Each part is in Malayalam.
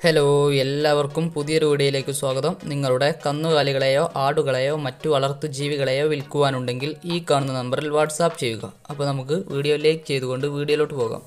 ഹലോ എല്ലാവർക്കും പുതിയൊരു വീഡിയോയിലേക്ക് സ്വാഗതം നിങ്ങളുടെ കന്നുകാലികളെയോ ആടുകളെയോ മറ്റു വളർത്തു ജീവികളെയോ വിൽക്കുവാനുണ്ടെങ്കിൽ ഈ കാണുന്ന നമ്പറിൽ വാട്സാപ്പ് ചെയ്യുക അപ്പോൾ നമുക്ക് വീഡിയോ ലൈക്ക് ചെയ്തുകൊണ്ട് വീഡിയോയിലോട്ട് പോകാം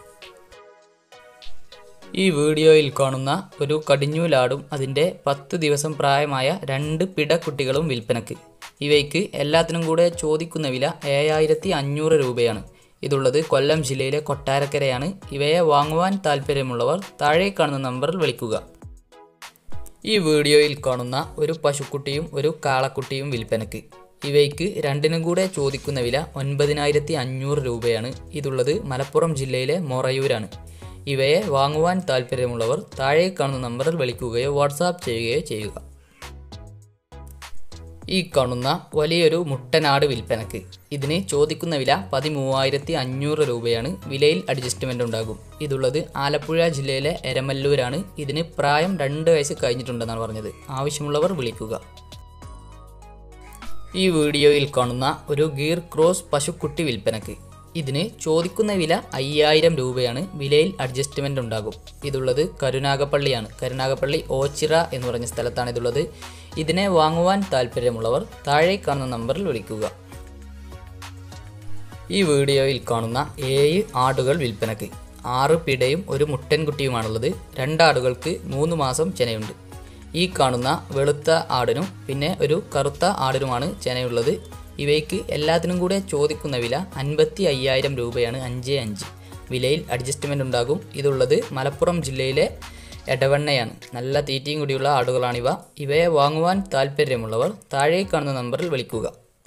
ഈ വീഡിയോയിൽ കാണുന്ന ഒരു കടിഞ്ഞൂലാടും അതിൻ്റെ പത്ത് ദിവസം പ്രായമായ രണ്ട് പിടക്കുട്ടികളും വിൽപ്പനക്ക് ഇവയ്ക്ക് എല്ലാത്തിനും കൂടെ ചോദിക്കുന്ന വില ഏഴായിരത്തി അഞ്ഞൂറ് രൂപയാണ് ഇതുള്ളത് കൊല്ലം ജില്ലയിലെ കൊട്ടാരക്കരയാണ് ഇവയെ വാങ്ങുവാൻ താല്പര്യമുള്ളവർ താഴെ കാണുന്ന നമ്പറിൽ വിളിക്കുക ഈ വീഡിയോയിൽ കാണുന്ന ഒരു പശുക്കുട്ടിയും ഒരു കാളക്കുട്ടിയും വിൽപ്പനക്ക് ഇവയ്ക്ക് രണ്ടിനും കൂടെ ചോദിക്കുന്ന വില ഒൻപതിനായിരത്തി അഞ്ഞൂറ് രൂപയാണ് ഇതുള്ളത് മലപ്പുറം ജില്ലയിലെ മൊറയൂരാണ് ഇവയെ വാങ്ങുവാൻ താല്പര്യമുള്ളവർ താഴെ കാണുന്ന നമ്പറിൽ വിളിക്കുകയോ വാട്സാപ്പ് ചെയ്യുകയോ ചെയ്യുക ഈ കാണുന്ന വലിയൊരു മുട്ടനാട് വിൽപ്പനക്ക് ഇതിന് ചോദിക്കുന്ന വില പതിമൂവായിരത്തി അഞ്ഞൂറ് രൂപയാണ് വിലയിൽ അഡ്ജസ്റ്റ്മെൻ്റ് ഉണ്ടാകും ഇതുള്ളത് ആലപ്പുഴ ജില്ലയിലെ എരമല്ലൂരാണ് ഇതിന് പ്രായം രണ്ട് വയസ്സ് കഴിഞ്ഞിട്ടുണ്ടെന്നാണ് പറഞ്ഞത് ആവശ്യമുള്ളവർ വിളിക്കുക ഈ വീഡിയോയിൽ കാണുന്ന ഒരു ഗീർ ക്രോസ് പശുക്കുട്ടി വിൽപ്പനക്ക് ഇതിന് ചോദിക്കുന്ന വില അയ്യായിരം രൂപയാണ് വിലയിൽ അഡ്ജസ്റ്റ്മെൻ്റ് ഉണ്ടാകും ഇതുള്ളത് കരുനാഗപ്പള്ളിയാണ് കരുനാഗപ്പള്ളി ഓച്ചിറ എന്ന് പറഞ്ഞ സ്ഥലത്താണ് ഇതുള്ളത് ഇതിനെ വാങ്ങുവാൻ താല്പര്യമുള്ളവർ താഴെ കാണുന്ന നമ്പറിൽ വിളിക്കുക ഈ വീഡിയോയിൽ കാണുന്ന ഏഴ് ആടുകൾ വിൽപ്പനക്ക് ആറ് പിടയും ഒരു മുട്ടൻകുട്ടിയുമാണുള്ളത് രണ്ടാടുകൾക്ക് മൂന്ന് മാസം ചെനയുണ്ട് ഈ കാണുന്ന വെളുത്ത ആടിനും പിന്നെ ഒരു കറുത്ത ആടിനുമാണ് ചെനയുള്ളത് ഇവയ്ക്ക് എല്ലാത്തിനും കൂടെ ചോദിക്കുന്ന വില അൻപത്തി അയ്യായിരം രൂപയാണ് അഞ്ച് അഞ്ച് വിലയിൽ അഡ്ജസ്റ്റ്മെൻ്റ് ഉണ്ടാകും ഇതുള്ളത് മലപ്പുറം ജില്ലയിലെ എടവണ്ണയാണ് നല്ല തീറ്റയും കൂടിയുള്ള ആടുകളാണിവ ഇവയെ വാങ്ങുവാൻ താല്പര്യമുള്ളവർ താഴെ കാണുന്ന നമ്പറിൽ വിളിക്കുക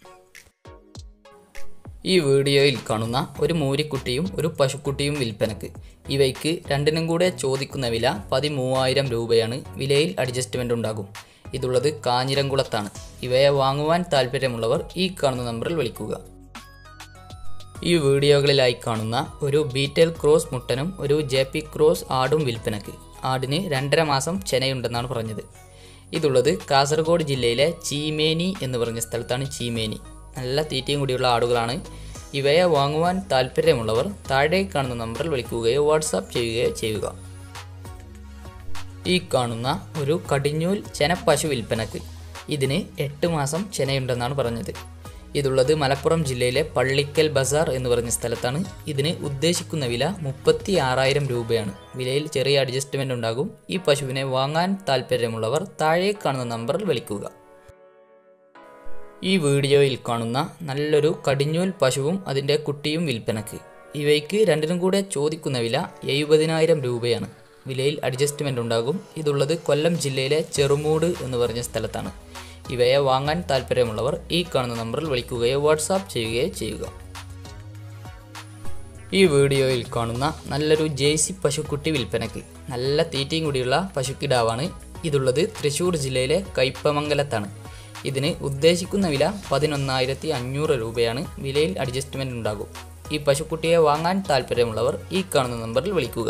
ഈ വീഡിയോയിൽ കാണുന്ന ഒരു മൂരിക്കുട്ടിയും ഒരു പശുക്കുട്ടിയും വിൽപ്പനക്ക് ഇവയ്ക്ക് രണ്ടിനും കൂടെ ചോദിക്കുന്ന വില പതിമൂവായിരം രൂപയാണ് വിലയിൽ അഡ്ജസ്റ്റ്മെൻ്റ് ഉണ്ടാകും ഇതുള്ളത് കാഞ്ഞിരംകുളത്താണ് ഇവയെ വാങ്ങുവാൻ താല്പര്യമുള്ളവർ ഈ കാണുന്ന നമ്പറിൽ വിളിക്കുക ഈ വീഡിയോകളിലായി കാണുന്ന ഒരു ബീറ്റൽ ക്രോസ് മുട്ടനും ഒരു ജെ പി ക്രോസ് ആടും വിൽപ്പനക്ക് ആടിന് രണ്ടര മാസം ചെനയുണ്ടെന്നാണ് പറഞ്ഞത് ഇതുള്ളത് കാസർഗോഡ് ജില്ലയിലെ ചീമേനി എന്ന് പറഞ്ഞ സ്ഥലത്താണ് ചീമേനി നല്ല തീറ്റയും കൂടിയുള്ള ആടുകളാണ് ഇവയെ വാങ്ങുവാൻ താല്പര്യമുള്ളവർ താഴെ കാണുന്ന നമ്പറിൽ വിളിക്കുകയോ വാട്സാപ്പ് ചെയ്യുകയോ ചെയ്യുക ഈ കാണുന്ന ഒരു കടിഞ്ഞൂൽ ചെനപ്പശു വിൽപ്പനക്ക് ഇതിന് എട്ട് മാസം ചെനയുണ്ടെന്നാണ് പറഞ്ഞത് ഇതുള്ളത് മലപ്പുറം ജില്ലയിലെ പള്ളിക്കൽ ബസാർ എന്ന് പറഞ്ഞ സ്ഥലത്താണ് ഇതിന് ഉദ്ദേശിക്കുന്ന വില മുപ്പത്തി ആറായിരം രൂപയാണ് വിലയിൽ ചെറിയ അഡ്ജസ്റ്റ്മെൻ്റ് ഉണ്ടാകും ഈ പശുവിനെ വാങ്ങാൻ താല്പര്യമുള്ളവർ താഴെ കാണുന്ന നമ്പറിൽ വിളിക്കുക ഈ വീഡിയോയിൽ കാണുന്ന നല്ലൊരു കടിഞ്ഞൂൽ പശുവും അതിൻ്റെ കുട്ടിയും വിൽപ്പനക്ക് ഇവയ്ക്ക് രണ്ടിനും കൂടെ ചോദിക്കുന്ന വില എഴുപതിനായിരം രൂപയാണ് വിലയിൽ അഡ്ജസ്റ്റ്മെൻ്റ് ഉണ്ടാകും ഇതുള്ളത് കൊല്ലം ജില്ലയിലെ ചെറുമൂട് എന്ന് പറഞ്ഞ സ്ഥലത്താണ് ഇവയെ വാങ്ങാൻ താല്പര്യമുള്ളവർ ഈ കാണുന്ന നമ്പറിൽ വിളിക്കുകയോ വാട്സാപ്പ് ചെയ്യുകയോ ചെയ്യുക ഈ വീഡിയോയിൽ കാണുന്ന നല്ലൊരു ജേസി പശുക്കുട്ടി വിൽപ്പനയ്ക്ക് നല്ല തീറ്റയും കൂടിയുള്ള പശുക്കിടാവാണ് ഇതുള്ളത് തൃശ്ശൂർ ജില്ലയിലെ കയ്പമംഗലത്താണ് ഇതിന് ഉദ്ദേശിക്കുന്ന വില പതിനൊന്നായിരത്തി അഞ്ഞൂറ് രൂപയാണ് വിലയിൽ അഡ്ജസ്റ്റ്മെൻ്റ് ഉണ്ടാകും ഈ പശുക്കുട്ടിയെ വാങ്ങാൻ താല്പര്യമുള്ളവർ ഈ കാണുന്ന നമ്പറിൽ വിളിക്കുക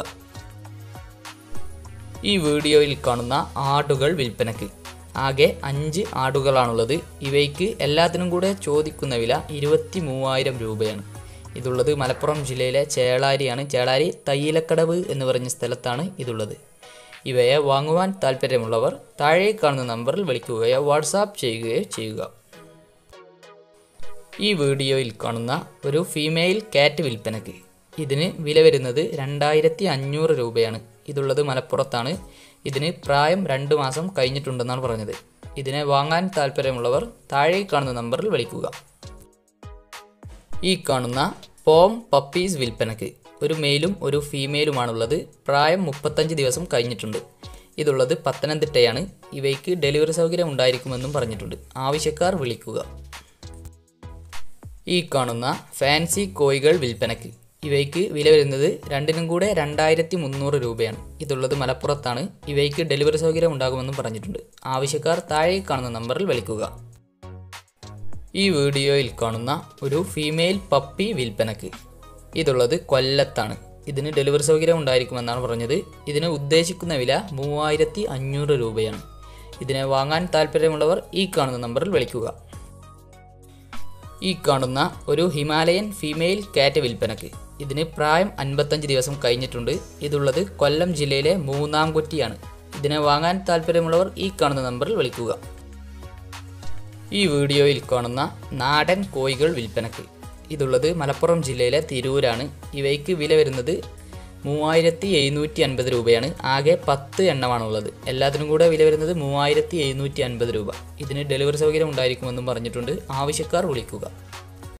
ഈ വീഡിയോയിൽ കാണുന്ന ആടുകൾ വിൽപ്പനക്ക് ആകെ അഞ്ച് ആടുകളാണുള്ളത് ഇവയ്ക്ക് എല്ലാത്തിനും കൂടെ ചോദിക്കുന്ന വില ഇരുപത്തി മൂവായിരം രൂപയാണ് ഇതുള്ളത് മലപ്പുറം ജില്ലയിലെ ചേളാരിയാണ് ചേളാരി തയ്യിലക്കടവ് എന്ന് പറഞ്ഞ സ്ഥലത്താണ് ഇതുള്ളത് ഇവയെ വാങ്ങുവാൻ താല്പര്യമുള്ളവർ താഴെ കാണുന്ന നമ്പറിൽ വിളിക്കുകയോ വാട്സാപ്പ് ചെയ്യുകയോ ചെയ്യുക ഈ വീഡിയോയിൽ കാണുന്ന ഒരു ഫീമെയിൽ കാറ്റ് വിൽപ്പനക്ക് ഇതിന് വില വരുന്നത് രണ്ടായിരത്തി അഞ്ഞൂറ് രൂപയാണ് ഇതുള്ളത് മലപ്പുറത്താണ് ഇതിന് പ്രായം രണ്ട് മാസം കഴിഞ്ഞിട്ടുണ്ടെന്നാണ് പറഞ്ഞത് ഇതിനെ വാങ്ങാൻ താല്പര്യമുള്ളവർ താഴെ കാണുന്ന നമ്പറിൽ വിളിക്കുക ഈ കാണുന്ന പോം പപ്പീസ് വിൽപ്പനക്ക് ഒരു മെയിലും ഒരു ഫീമെയിലുമാണുള്ളത് പ്രായം മുപ്പത്തഞ്ച് ദിവസം കഴിഞ്ഞിട്ടുണ്ട് ഇതുള്ളത് പത്തനംതിട്ടയാണ് ഇവയ്ക്ക് ഡെലിവറി സൗകര്യം ഉണ്ടായിരിക്കുമെന്നും പറഞ്ഞിട്ടുണ്ട് ആവശ്യക്കാർ വിളിക്കുക ഈ കാണുന്ന ഫാൻസി കോഴികൾ വിൽപ്പനക്ക് ഇവയ്ക്ക് വില വരുന്നത് രണ്ടിനും കൂടെ രണ്ടായിരത്തി മുന്നൂറ് രൂപയാണ് ഇതുള്ളത് മലപ്പുറത്താണ് ഇവയ്ക്ക് ഡെലിവറി സൗകര്യം ഉണ്ടാകുമെന്നും പറഞ്ഞിട്ടുണ്ട് ആവശ്യക്കാർ താഴെ കാണുന്ന നമ്പറിൽ വിളിക്കുക ഈ വീഡിയോയിൽ കാണുന്ന ഒരു ഫീമെയിൽ പപ്പി വിൽപ്പനക്ക് ഇതുള്ളത് കൊല്ലത്താണ് ഇതിന് ഡെലിവറി സൗകര്യം ഉണ്ടായിരിക്കുമെന്നാണ് പറഞ്ഞത് ഇതിന് ഉദ്ദേശിക്കുന്ന വില മൂവായിരത്തി അഞ്ഞൂറ് രൂപയാണ് ഇതിനെ വാങ്ങാൻ താല്പര്യമുള്ളവർ ഈ കാണുന്ന നമ്പറിൽ വിളിക്കുക ഈ കാണുന്ന ഒരു ഹിമാലയൻ ഫീമെയിൽ കാറ്റ് വിൽപ്പനക്ക് ഇതിന് പ്രായം അൻപത്തഞ്ച് ദിവസം കഴിഞ്ഞിട്ടുണ്ട് ഇതുള്ളത് കൊല്ലം ജില്ലയിലെ മൂന്നാം കുറ്റിയാണ് ഇതിനെ വാങ്ങാൻ താല്പര്യമുള്ളവർ ഈ കാണുന്ന നമ്പറിൽ വിളിക്കുക ഈ വീഡിയോയിൽ കാണുന്ന നാടൻ കോഴികൾ വിൽപ്പനക്ക് ഇതുള്ളത് മലപ്പുറം ജില്ലയിലെ തിരൂരാണ് ഇവയ്ക്ക് വില വരുന്നത് മൂവായിരത്തി എഴുന്നൂറ്റി അൻപത് രൂപയാണ് ആകെ പത്ത് എണ്ണമാണുള്ളത് എല്ലാത്തിനും കൂടെ വില വരുന്നത് മൂവായിരത്തി എഴുന്നൂറ്റി അൻപത് രൂപ ഇതിന് ഡെലിവറി സൗകര്യം ഉണ്ടായിരിക്കുമെന്നും പറഞ്ഞിട്ടുണ്ട് ആവശ്യക്കാർ വിളിക്കുക